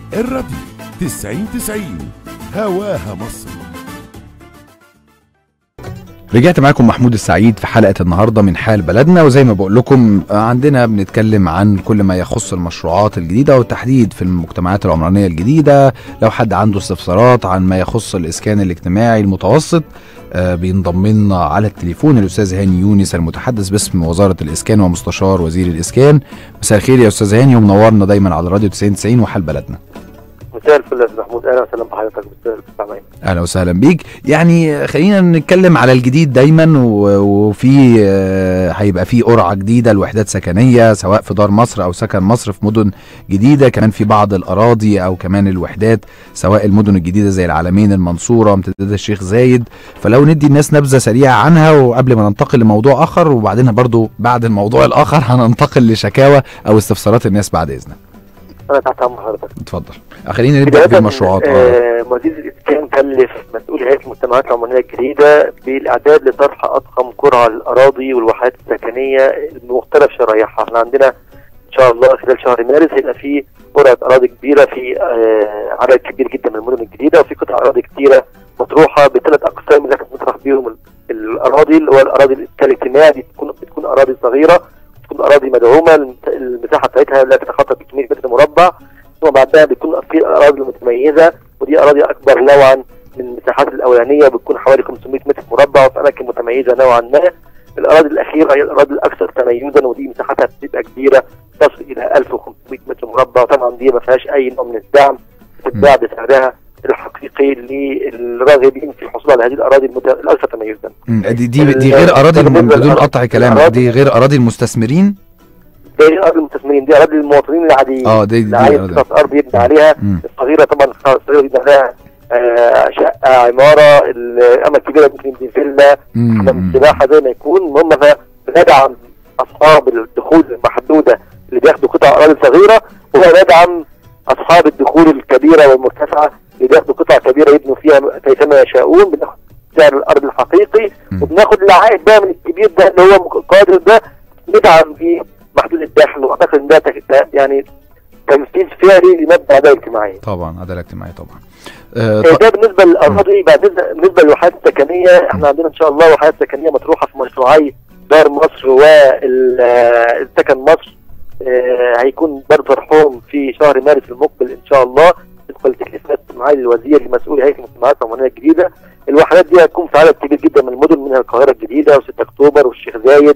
الراديو 90 90 هواها مصر رجعت معاكم محمود السعيد في حلقة النهاردة من حال بلدنا وزي ما بقول لكم عندنا بنتكلم عن كل ما يخص المشروعات الجديدة والتحديد في المجتمعات العمرانية الجديدة لو حد عنده استفسارات عن ما يخص الإسكان الاجتماعي المتوسط آه، بينضم لنا على التليفون الأستاذ هاني يونس المتحدث باسم وزارة الإسكان ومستشار وزير الإسكان مساء الخير يا أستاذ هاني ومنورنا دايما على الراديو 90 90 وحال بلدنا مساء الفل يا استاذ محمود اهلا وسهلا بحضرتك مساء المستمعين اهلا وسهلا بيك يعني خلينا نتكلم على الجديد دايما و- وفي آه، هيبقى في قرعه جديده لوحدات سكنيه سواء في دار مصر او سكن مصر في مدن جديده كمان في بعض الاراضي او كمان الوحدات سواء المدن الجديده زي العالمين المنصوره امتداد الشيخ زايد فلو ندي الناس نبذه سريعه عنها وقبل ما ننتقل لموضوع اخر وبعدين برضو بعد الموضوع الاخر هننتقل لشكاوى او استفسارات الناس بعد اذنك انا تحت امر حضرتك اتفضل خلينا نبدا بداية، بالمشروعات اه آه مدير الاسكان كلف مسؤول هيئه المجتمعات العمرانيه الجديده بالاعداد لطرح اضخم قرعه للاراضي والوحدات السكنيه بمختلف شرايحها احنا عندنا ان شاء الله خلال شهر مارس هيبقى في قرعه اراضي كبيره في آه عدد كبير جدا من المدن الجديده وفي قطع اراضي كتيره مطروحه بثلاث اقسام اللي كانت مطرح بيهم ال- الاراضي اللي هو الاراضي الاسكان الاجتماعي دي بتكون بتكون اراضي صغيره بتكون اراضي مدعومه المت- المساحه بتاعتها لا تتخطى 300 متر مربع ثم بعدها بيكون في الاراضي المتميزه ودي اراضي اكبر نوعا من المساحات الاولانيه بتكون حوالي 500 متر مربع وفي اماكن متميزه نوعا ما الاراضي الاخيره هي الاراضي الاكثر تميزا ودي مساحتها بتبقى كبيره تصل الى 1500 متر مربع وطبعا دي ما فيهاش اي نوع من الدعم بتتباع بسعرها الحقيقي للراغبين في الحصول على هذه الاراضي المت- الاكثر تميزا. مم، دي دي, دي غير اراضي الم- بالنسبة بدون للأراضي- قطع كلامك الأراضي- دي غير اراضي المستثمرين دي اراضي المستثمرين دي اراضي المواطنين العاديين اه دي دي اللي عايز أراضي. قطعه ارض يبني عليها مم. الصغيره طبعا الصغيره يبني عليها آه، شقه عماره الامه الكبيره ممكن يبني فيلا مم، حمام مم. السباحه زي ما يكون المهم فندعم اصحاب الدخول المحدوده اللي بياخدوا قطع اراضي صغيره وندعم اصحاب الدخول الكبيره والمرتفعه اللي بياخدوا قطع كبيره يبنوا فيها كيفما يشاءون بناخد سعر الارض الحقيقي مم. وبناخد العائد بقى من الكبير ده اللي هو قادر ده ندعم بيه محدود الدخل واعتقد ان ده تك- يعني تنفيذ فعلي لمبدا العداله الاجتماعيه. طبعا عداله اجتماعيه طبعا آه، آه، ط- ده بالنسبه للاراضي بعد إذن- بالنسبه للوحدات السكنيه احنا عندنا ان شاء الله وحدات سكنيه مطروحه في مشروعي دار مصر والسكن مصر آه، هيكون برضه طرحهم في شهر مارس المقبل ان شاء الله تدخل تكليفات معالي الوزير المسؤول هيئه المجتمعات العمرانيه الجديده الوحدات دي هتكون في عدد كبير جدا من المدن منها القاهره الجديده و6 اكتوبر والشيخ زايد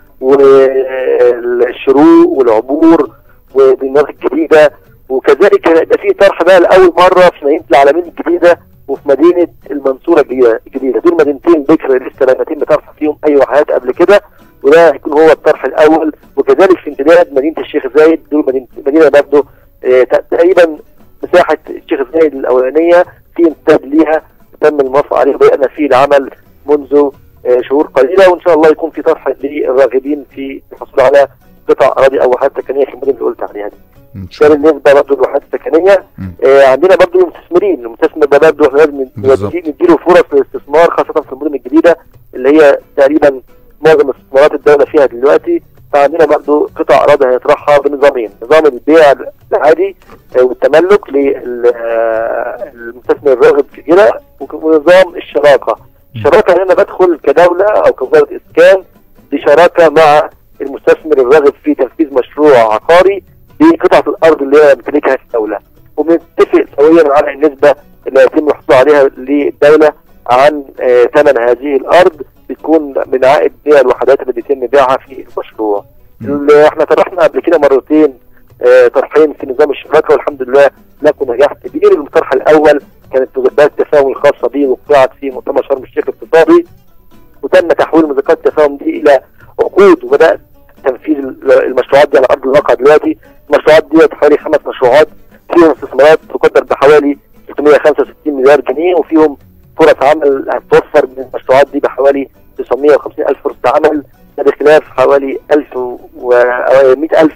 والشروق والعبور ودمياط الجديده وكذلك هيبقى في طرح بقى لاول مره في مدينه العالمين الجديده وفي مدينه المنصوره الجديده الجديده دول مدينتين بكر لسه لم يتم طرح فيهم اي وحدات قبل كده وده هيكون هو الطرح الاول وكذلك في امتداد مدينه الشيخ زايد دول مدينه مدينه برضه آه، تقريبا مساحه الشيخ زايد الاولانيه في امتداد ليها تم الموافقه عليه وبدانا فيه العمل منذ آه، شهور قليله وان شاء الله يكون في طرح للراغبين في الحصول على قطع اراضي او وحدات سكنيه في المدن اللي قلت عليها دي. ان ده شاء الله بالنسبه برضه للوحدات السكنيه مم. آه عندنا برضه المستثمرين المستثمر ده برضه احنا لازم بالظبط. ندي- نديله فرص للاستثمار خاصه في المدن الجديده اللي هي تقريبا معظم استثمارات الدوله فيها دلوقتي فعندنا برضه قطع اراضي هيطرحها بنظامين نظام البيع العادي آه، والتملك للمستثمر الراغب في كده وك- ونظام الشراكه الشراكه هنا بدخل كدوله او كوزاره اسكان دي شراكه مع المستثمر الراغب في تنفيذ مشروع عقاري بقطعه الارض اللي هي يمتلكها الدوله وبنتفق سويا على النسبه اللي يتم الحصول عليها للدوله عن آه، ثمن هذه الارض بتكون من عائد بيع الوحدات اللي بيتم بيعها في المشروع. مم. اللي احنا طرحنا قبل كده مرتين آه، طرحين في نظام الشراكه والحمد لله لكم نجاح كبير الطرح الاول كانت مذكرات التفاهم الخاصه به وقعت في مؤتمر شرم الشيخ الاقتصادي وتم تحويل مذكرات التفاهم دي الى عقود وبدات تنفيذ المشروعات دي على ارض الواقع دلوقتي المشروعات دي حوالي خمس مشروعات فيهم استثمارات تقدر بحوالي 365 مليار جنيه وفيهم فرص عمل هتوفر من المشروعات دي بحوالي 950 الف فرصه عمل ده بخلاف حوالي 1000 و 100000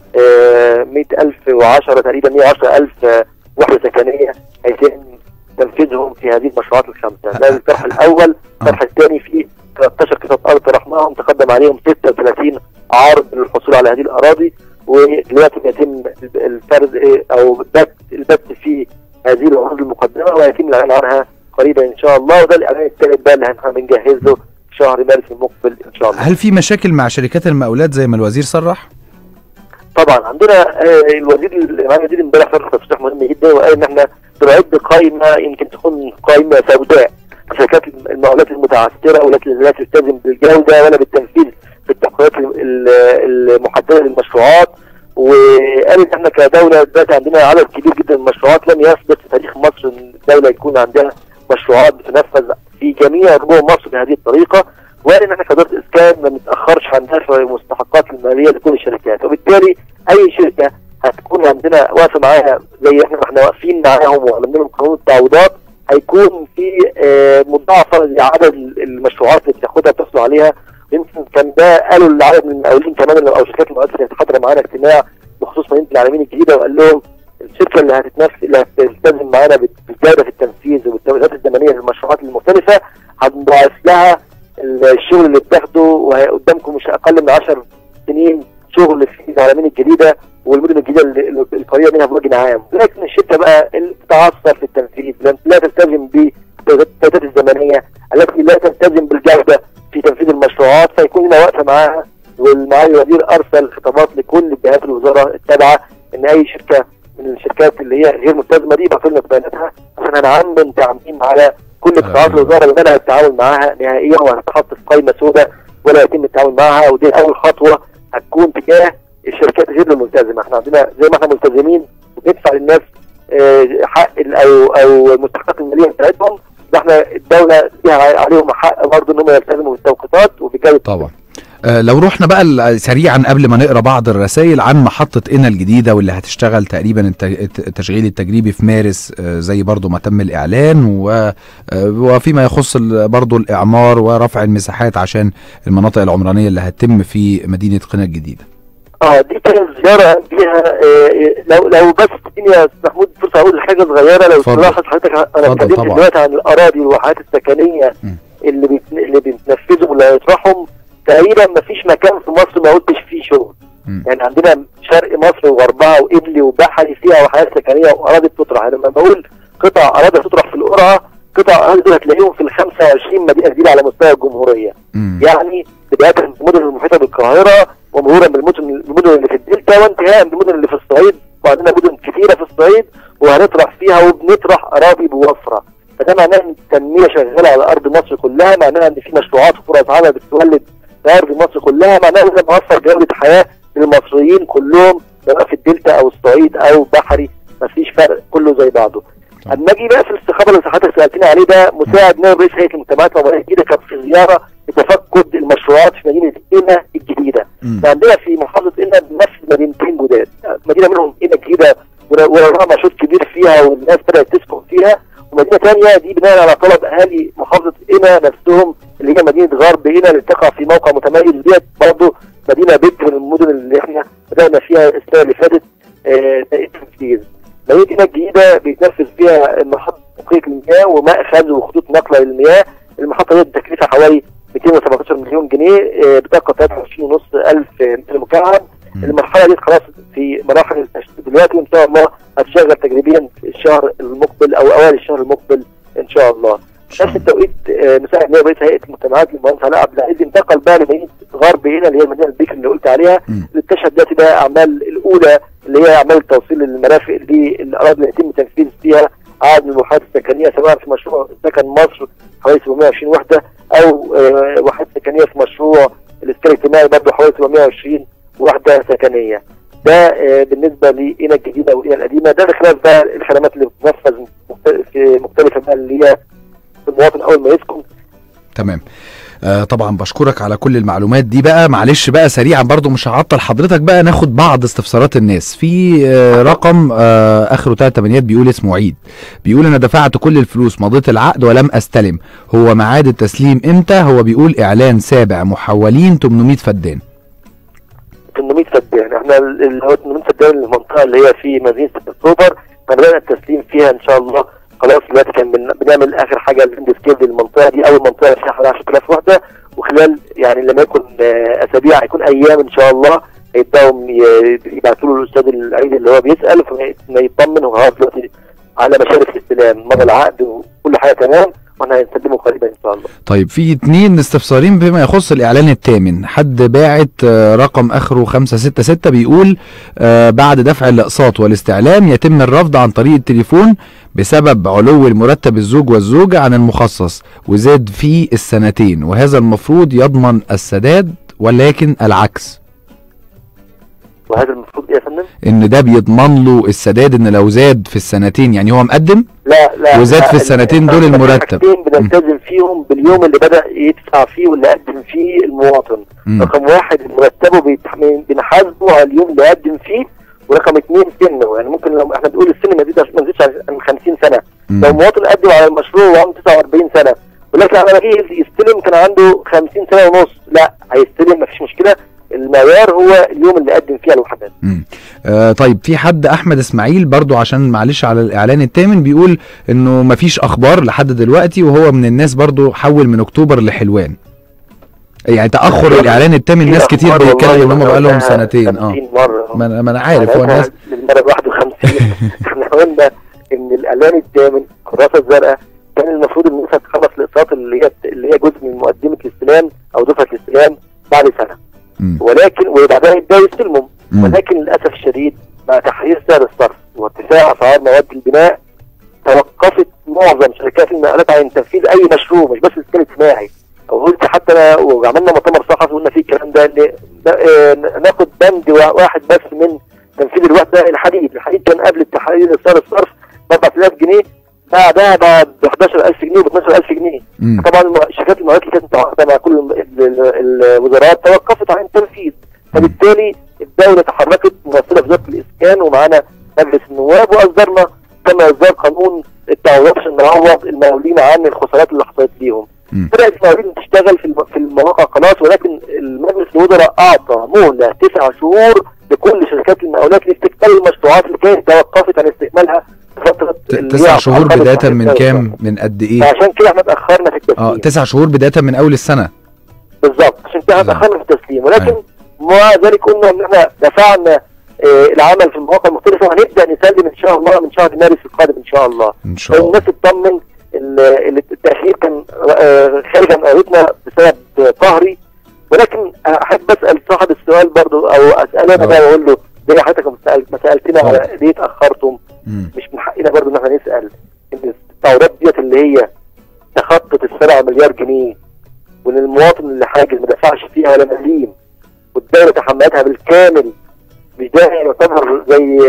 100010 تقريبا 110000 وحده سكنيه هيتم تنفيذهم في هذه المشروعات الخمسه ده الطرح الاول الطرح الثاني فيه 13 قطعه ارض طرحناهم تقدم عليهم 36 عرض للحصول على هذه الاراضي ودلوقتي بيتم الفرد إيه، او البث البث في هذه العروض المقدمه ويتم الاعلان عنها قريبا ان شاء الله وده الاعلان الثالث بقى اللي احنا بنجهز له في شهر مارس المقبل ان شاء الله هل في مشاكل مع شركات المقاولات زي ما الوزير صرح؟ طبعا عندنا آه، الوزير معالي الوزير امبارح صرح تصريح مهم جدا وقال ان احنا بنعد قائمه يمكن تكون قائمه سوداء شركات المقاولات المتعثره والتي لا تلتزم بالجوده ولا بالتنفيذ في التقريرات ال- المحدده للمشروعات وقال ان احنا كدوله دلوقتي عندنا عدد كبير جدا من المشروعات لم يثبت في تاريخ مصر ان الدوله يكون عندها مشروعات بتنفذ في جميع ربوع مصر بهذه الطريقه وقال ان احنا كاداره اسكان ما بنتاخرش عن دفع المستحقات الماليه لكل الشركات وبالتالي اي شركه هتكون عندنا واقفه معاها زي احنا ما احنا واقفين معاهم وعملنا لهم قانون التعويضات هيكون في آه، مضاعفه لعدد المشروعات اللي بتاخدها بتحصل عليها يمكن كان ده قالوا لعدد من المقاولين كمان اللي- او شركات المقاولات اللي حاضره معانا اجتماع بخصوص مدينه العالمين الجديده وقال لهم الشركه اللي هتتنفس اللي هتلتزم معانا بال- بالجوده في التنفيذ وبالتوقيتات الزمنيه للمشروعات المختلفه هنضاعف لها الشغل اللي بتاخده وقدامكم مش اقل من 10 سنين شغل في العالمين الجديده والمدن الجديده اللي- اللي القريبه منها بوجه عام لكن الشركه بقى اللي بتتعثر في التنفيذ لم- لا تلتزم بالتوقيتات الزمنيه التي لا تلتزم بالجوده في تنفيذ المشروعات فيكون لنا واقفه معاها والمعالي الوزير ارسل خطابات لكل جهات الوزاره التابعه ان اي شركه من الشركات اللي هي غير ملتزمه دي يبعثوا لنا بياناتها عشان هنعمم تعميم على كل قطاعات الوزاره اللي منع التعامل معاها نهائيا وهتتحط في قائمه سوداء ولا يتم التعامل معها ودي اول خطوه هتكون تجاه الشركات غير الملتزمه احنا عندنا زي ما احنا ملتزمين وبندفع للناس آه، حق ال- او او المستحقات الماليه بتاعتهم ده احنا الدوله ليها عليهم حق برضه ان هم يلتزموا بالتوقيتات وبجوده طبعا آه، لو رحنا بقى ال- سريعا قبل ما نقرا بعض الرسائل عن محطة إنا الجديدة واللي هتشتغل تقريبا الت- الت- التشغيل التجريبي في مارس آه، زي برضو ما تم الإعلان و- آه، وفيما يخص ال- برضو الإعمار ورفع المساحات عشان المناطق العمرانية اللي هتتم في مدينة قنا الجديدة اه دي كانت زياره بيها آه، لو لو بس تديني يا استاذ محمود فرصه اقول حاجه صغيره لو اتفضل. تلاحظ حضرتك انا اتفضل اتكلمت طبعا. دلوقتي عن الاراضي والواحات السكنيه م. اللي بيت... اللي بنتنفذهم واللي هيطرحهم تقريبا ما فيش مكان في مصر ما قلتش فيه شغل م. يعني عندنا شرق مصر وغربها وقبلي وبحري فيها وحياه سكنيه واراضي بتطرح يعني لما بقول قطع اراضي تطرح في القرى قطع اراضي دول هتلاقيهم في ال 25 مدينه جديده على مستوى الجمهوريه مم. يعني بدايه من المدن المحيطه بالقاهره ومرورا بالمدن المدن اللي في الدلتا وانتهاء بالمدن اللي في الصعيد وعندنا مدن كثيره في الصعيد وهنطرح فيها وبنطرح اراضي بوفره فده معناه ان التنميه شغاله على ارض مصر كلها معناها ان في مشروعات وفرص عمل بتولد في ارض مصر كلها معناها ان بنوفر جوده حياه للمصريين كلهم سواء في الدلتا او الصعيد او بحري مفيش فرق كله زي بعضه طبعا. اما اجي بقى في الاستخابه اللي حضرتك سالتني عليه ده مساعد نائب رئيس هيئه المجتمعات العمرانيه الجديده كان في زياره لتفقد المشروعات في مدينه قنا الجديده مم. فعندنا في محافظه قنا نفس مدينتين جداد مدينه منهم قنا الجديده وراها مشروط كبير فيها والناس بدات تسكن فيها ومدينه ثانيه دي بناء على طلب اهالي محافظه قنا نفسهم اللي هي مدينه غرب قنا اللي تقع في موقع متميز ديت برضه مدينه بكر من المدن اللي احنا بدانا فيها السنه اللي فاتت آه، تنفيذ مدينه قنا الجديده بيتنفذ فيها محطه تنقيه المياه ومأخذ وخطوط نقل للمياه المحطه دي تكلفه حوالي 217 مليون جنيه آه، بطاقه 23 ونص الف متر مكعب مم. المرحله دي خلاص في مراحل التشغيل دلوقتي وان شاء الله هتشغل تجريبيا في الشهر المقبل او اوائل الشهر المقبل ان شاء الله إن شاء نفس الله. التوقيت آه، مساعد نائب رئيس هيئه المجتمعات المهندس علاء عبد العزيز انتقل بقى لمدينه غرب هنا اللي هي المدينه البكر اللي قلت عليها مم. اللي بتشهد دلوقتي بقى اعمال الاولى اللي هي اعمال التوصيل للمرافق للاراضي اللي يتم التنفيذ فيها عدد من الوحدات السكنيه سواء في مشروع سكن مصر حوالي 720 وحده او آه، وحدات سكنيه في مشروع الاسكان الاجتماعي برضه حوالي 720 وحده سكنيه ده آه، بالنسبه لقنا الجديده وقنا القديمه ده بخلاف بقى الخدمات اللي بتنفذ مخت- في مختلفه بقى اللي هي المواطن اول ما يسكن تمام آه طبعا بشكرك على كل المعلومات دي بقى معلش بقى سريعا برضو مش هعطل حضرتك بقى ناخد بعض استفسارات الناس في آه رقم آه اخره 3 تمانيات بيقول اسمه عيد بيقول انا دفعت كل الفلوس مضيت العقد ولم استلم هو ميعاد التسليم امتى هو بيقول اعلان سابع محولين 800 فدان 800 فدان احنا ال- اللي هو 800 فدان المنطقه اللي هي في مدينه اكتوبر احنا بدانا التسليم فيها ان شاء الله خلاص دلوقتي كان بن- بنعمل اخر حاجه اللاند سكيل للمنطقه دي اول منطقه فيها حوالي 10000 وحده وخلال يعني لما يكون آه، اسابيع هيكون ايام ان شاء الله هيبداوا ي- يبعتوا له الاستاذ العيد اللي هو بيسال فما يطمن هو خلاص دلوقتي على مشارف الاستلام مضى العقد وكل حاجه تمام واحنا هنسلمه قريبا ان شاء الله طيب في اتنين استفسارين بما يخص الاعلان الثامن حد باعت آه، رقم اخره 566 بيقول آه، بعد دفع الاقساط والاستعلام يتم الرفض عن طريق التليفون بسبب علو المرتب الزوج والزوجة عن المخصص وزاد فيه السنتين وهذا المفروض يضمن السداد ولكن العكس وهذا المفروض ايه يا فندم؟ ان ده بيضمن له السداد ان لو زاد في السنتين يعني هو مقدم لا لا وزاد لا، في السنتين دول إحنا المرتب. حاجتين بنلتزم فيهم باليوم اللي بدا يدفع فيه واللي قدم فيه المواطن مم. رقم واحد مرتبه بيتح- بنحاسبه على اليوم اللي قدم فيه ورقم اثنين سنه يعني ممكن لو احنا بنقول السن ما يزيدش ما يزيدش عن 50 سنه مم. لو مواطن قدم على المشروع وعنده 49 سنه ولكن على ما جه يستلم كان عنده 50 سنه ونص لا هيستلم مفيش مشكله المعيار هو اليوم اللي قدم فيه على الوحدات مم. آه طيب في حد احمد اسماعيل برضو عشان معلش على الاعلان الثامن بيقول انه مفيش اخبار لحد دلوقتي وهو من الناس برضو حول من اكتوبر لحلوان يعني تاخر الاعلان الثامن ناس كتير أخبار بيتكلم ان والله هم بقالهم قلناها سنتين اه 50 مره ما انا ما أنا عارف هو الناس للمره 51 احنا قلنا ان الاعلان الثامن الكراسه الزرقاء كان المفروض ان انت تخلص الاقساط اللي هي اللي هي جزء من مقدمه الاستلام او دفعه الاستلام بعد سنه مم. ولكن وبعدها يبداوا يستلموا مم. ولكن للاسف الشديد مع تحرير سعر الصرف وارتفاع اسعار مواد البناء توقفت معظم شركات النقلات عن تنفيذ اي مشروع مش بس الاسكان الاجتماعي او قلت حتى أنا وعملنا مؤتمر صحفي قلنا فيه الكلام ده ان ن- ناخد بند وا- واحد بس من تنفيذ الوحده الحديد، الحديد كان قبل التحرير سعر الصرف ب 4000 جنيه بعدها بقى ب 11000 جنيه وب 12000 جنيه مم. طبعا الم- شركات المواد اللي كانت متعاقده مع كل ال- ال- ال- الوزارات توقفت عن التنفيذ فبالتالي الدوله تحركت ممثله في وزاره الاسكان ومعانا مجلس النواب واصدرنا تم اصدار قانون التعويضات عشان نعوض المقاولين عن الخسارات اللي حصلت ليهم. مم. بدات المقاولين تشتغل في الم- في المواقع خلاص ولكن المجلس الوزراء اعطى مهله تسع شهور لكل شركات المقاولات لاستكمال المشروعات اللي كانت توقفت عن استكمالها في فتره ت- اللي هي تسع شهور عقبت بداية تحرير من سعر كام الصرف. من قد ايه فعشان كده احنا اتاخرنا في التسليم اه تسع شهور بداية من اول السنة بالظبط عشان كده آه. اتاخرنا في التسليم ولكن أيوة. مع ذلك قلنا ان احنا دفعنا آه، العمل في المواقع المختلفه وهنبدا نسلم ان شاء الله من شهر مارس القادم ان شاء الله ان شاء الله الناس تطمن ال- ال- التاخير كان آه، خارج عن ارادتنا بسبب آه، قهري ولكن احب اسال صاحب السؤال برضو او اساله انا آه. بقى واقول له ليه حضرتك ما سأل- ما سالتنا على آه. ليه اتاخرتم مم. مش من حقنا برضو ان احنا نسال ان التعويضات ديت اللي هي تخطت السبعة مليار جنيه وان المواطن اللي حاجز ما دفعش فيها ولا مليم والدوله تحملتها بالكامل مش ده يعتبر زي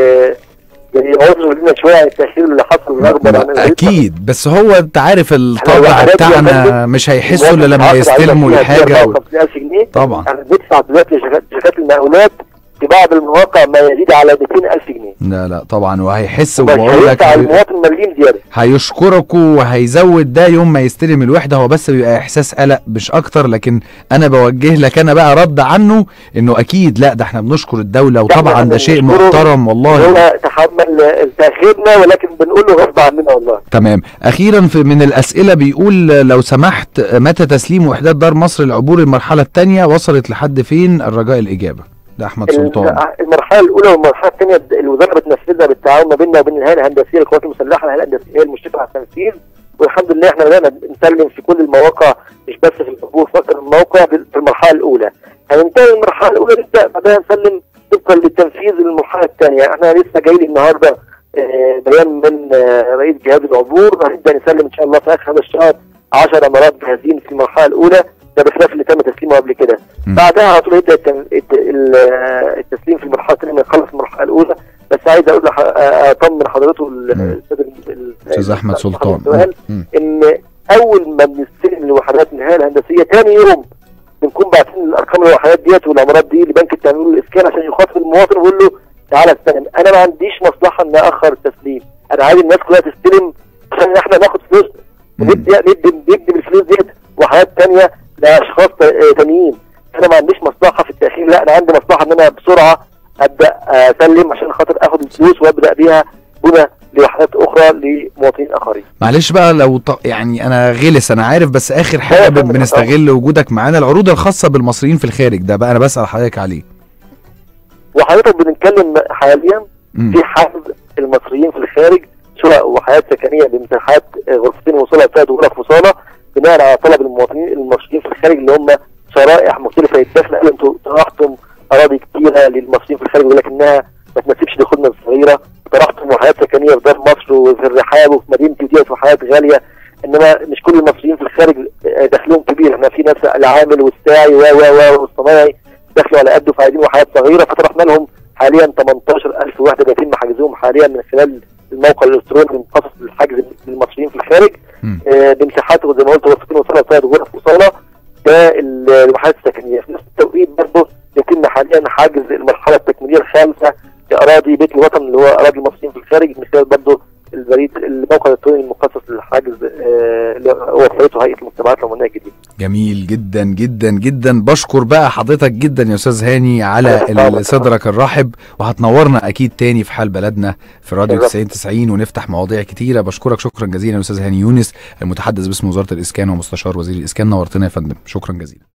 زي عذر لنا شويه عن التاخير اللي حصل رغبا عن ما- الرئيس. اكيد بس هو انت عارف الطابع الوحدات دي يا بتاعنا فندم، مش هيحسوا الا المواطن لما حاصل عليها يستلموا فيها الحاجة و... 45000 جنيه طبعا احنا بندفع دلوقتي لشركات شركات المقاولات في بعض المواقع ما يزيد على 200000 جنيه لا لا طبعا وهيحس مش وبقول لك هيدفع هي- المواطن مليم زياده هيشكركوا وهيزود ده يوم ما يستلم الوحده هو بس بيبقى احساس قلق مش اكتر لكن انا بوجه لك انا بقى رد عنه انه اكيد لا ده احنا بنشكر الدوله وطبعا إحنا ده شيء بنشكره. محترم والله هو تحمل تاخيرنا ولكن بنقول له غصب عننا والله تمام اخيرا في من الاسئله بيقول لو سمحت متى تسليم وحدات دار مصر لعبور المرحله الثانيه وصلت لحد فين الرجاء الاجابه ده احمد سلطان المرحله الاولى والمرحله الثانيه الوزاره بتنفذها بالتعاون ما بيننا وبين الهيئه الهندسيه للقوات المسلحه الهيئه الهندسيه هي المشرفه على التنفيذ والحمد لله احنا بدانا نسلم في كل المواقع مش بس في الحبوب فقط الموقع في المرحله الاولى هننتهي المرحله الاولى نبدا بعدها نسلم طبقا للتنفيذ للمرحله الثانيه احنا لسه جاي لي النهارده آه، بيان من آه، رئيس جهاز العبور هنبدا نسلم ان شاء الله في اخر هذا الشهر 10 مرات جاهزين في المرحله الاولى ده بخلاف اللي تم تسليمه قبل كده م. بعدها على طول يبدا التن- الت- ال- آه، التسليم في المرحله الثانيه لما يخلص المرحله الاولى بس عايز اقول لح- آه، اطمن حضرته ال- م. الاستاذ ال- استاذ احمد صاحب سلطان السؤال مم. ان اول ما بنستلم الوحدات من الهيئه الهندسيه ثاني يوم بنكون باعتين الارقام الوحدات ديت والامارات دي لبنك التامين والاسكان عشان يخاطب المواطن ويقول له تعالى استلم انا ما عنديش مصلحه ان اخر التسليم انا عايز الناس كلها تستلم عشان احنا ناخد فلوس مم. ندي ندي ندي بالفلوس ديت وحدات ثانيه لاشخاص تا- تانيين انا ما عنديش مصلحه في التاخير لا انا عندي مصلحه ان انا بسرعه ابدا اسلم عشان خاطر اخد الفلوس وابدا بيها بنى لوحدات اخرى لمواطنين اخرين معلش بقى لو ط... يعني انا غلس انا عارف بس اخر حاجه لا، بن- بنستغل وجودك معانا العروض الخاصه بالمصريين في الخارج ده بقى انا بسال حضرتك عليه وحضرتك بنتكلم حاليا مم. في حجز المصريين في الخارج شقق وحياه سكنيه بمساحات آه، غرفتين وصاله ثلاث غرف وصاله بناء على طلب المواطنين المصريين في الخارج اللي هم شرائح مختلفه يتدخل قالوا انتوا طرحتم اراضي كتيره للمصريين في الخارج ولكنها ما تناسبش دخولنا الصغيره طرحتم وحياه سكنيه في دار مصر وفي الرحاب وفي مدينتي وديت وحياه غاليه انما مش كل المصريين في الخارج آه، دخلهم كبير احنا في ناس العامل والساعي و و و والصنايعي دخلوا على قده فعايزين وحياه صغيره فطرحنا لهم حاليا 18000 وحده بيتم حجزهم حاليا من خلال الموقع الالكتروني المخصص للحجز للمصريين في الخارج مم. آه، بمساحات زي ما قلت غرفتين وصاله ثلاث غرف وصاله ده ال- الوحدات السكنيه في نفس التوقيت برضه يتم حاليا حجز المرحله التكميليه الخامسه لاراضي بيت الوطن اللي هو اراضي المصريين في الخارج من خلال برضه البريد الموقع الالكتروني المخصص للحجز آه، اللي وفرته هيئه المجتمعات العمرانيه الجديده. جميل جدا جدا جدا بشكر بقى حضرتك جدا يا استاذ هاني على طبعاً. ال- صدرك الرحب وهتنورنا اكيد تاني في حال بلدنا في راديو بالظبط. 90 90 ونفتح مواضيع كتيره بشكرك شكرا جزيلا يا استاذ هاني يونس المتحدث باسم وزاره الاسكان ومستشار وزير الاسكان نورتنا يا فندم شكرا جزيلا